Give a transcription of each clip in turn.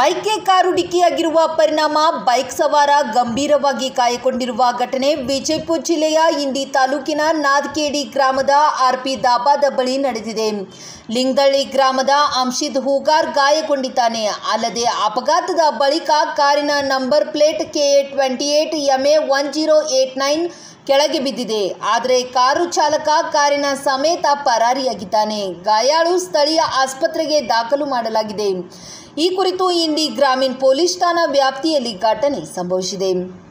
ಬೈಕ್ಗೆ car ಡಿಕ್ಕಿಯಾಗಿರುವ ಪರಿಣಾಮ bike ಸವಾರ ಗಂಭೀರವಾಗಿ ಗಾಯಗೊಂಡಿರುವ ಘಟನೆ ವಿಜಯಪುರ ಜಿಲ್ಲೆಯ ಇಂಡಿ ತಾಲೂಕಿನ ನಾದ್ಕೇಡಿ ಗ್ರಾಮದ ಆರ್ಪಿ ದಾಬಾದ ಬಳಿ ನಡೆದಿದೆ ಲಿಂಗದಳ್ಳಿ ಗ್ರಾಮದ ಅಂಶಿದ್ ಹೂಗಾರ್ ಗಾಯಗೊಂಡಿದ್ದಾನೆ ಅಲ್ಲದೆ ಅಪಘಾತದ ಬಳಿಕ ಕಾರಿನ number plate K A twenty eight M A one zero eight nine ಕೆಳಗೆ ಬಿದ್ದಿದೆ ಆದರೆ ಕಾರು ಚಾಲಕ ಕಾರಿನ ಸಮೇತ ಪರಾರಿಯಾಗಿದ್ದಾನೆ ಗಾಯಾಳು ಸ್ಥಳೀಯ ಆಸ್ಪತ್ರೆಗೆ ದಾಖಲು ಮಾಡಲಾಗಿದೆ ಈ ಕುರಿತು ಇಂಡಿ ಗ್ರಾಮೀಣ ಪೊಲೀಸ್ ಠಾಣಾ ವ್ಯಾಪ್ತಿಯಲ್ಲಿ ಘಟನೆ ಸಂಭವಿಸಿದೆ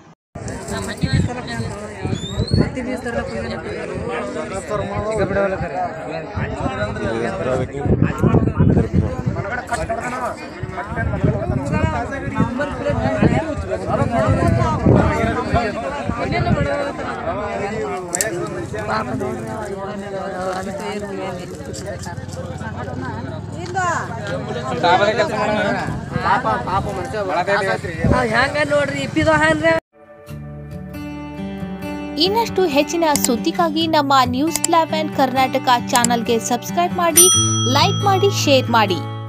ಹೆಂಗ ನೋಡ್ರಿ ಇಪ್ಪಿದ ಹ್ಯಾಂಗ್ರಿ ಇನ್ನಷ್ಟು ಹೆಚ್ಚಿನ ಸುದ್ದಿಗಾಗಿ ನಮ್ಮ ನ್ಯೂಸ್ ಲೆವೆನ್ ಕರ್ನಾಟಕ ಚಾನಲ್ಗೆ ಸಬ್ಸ್ಕ್ರೈಬ್ ಮಾಡಿ ಲೈಕ್ ಮಾಡಿ ಶೇರ್ ಮಾಡಿ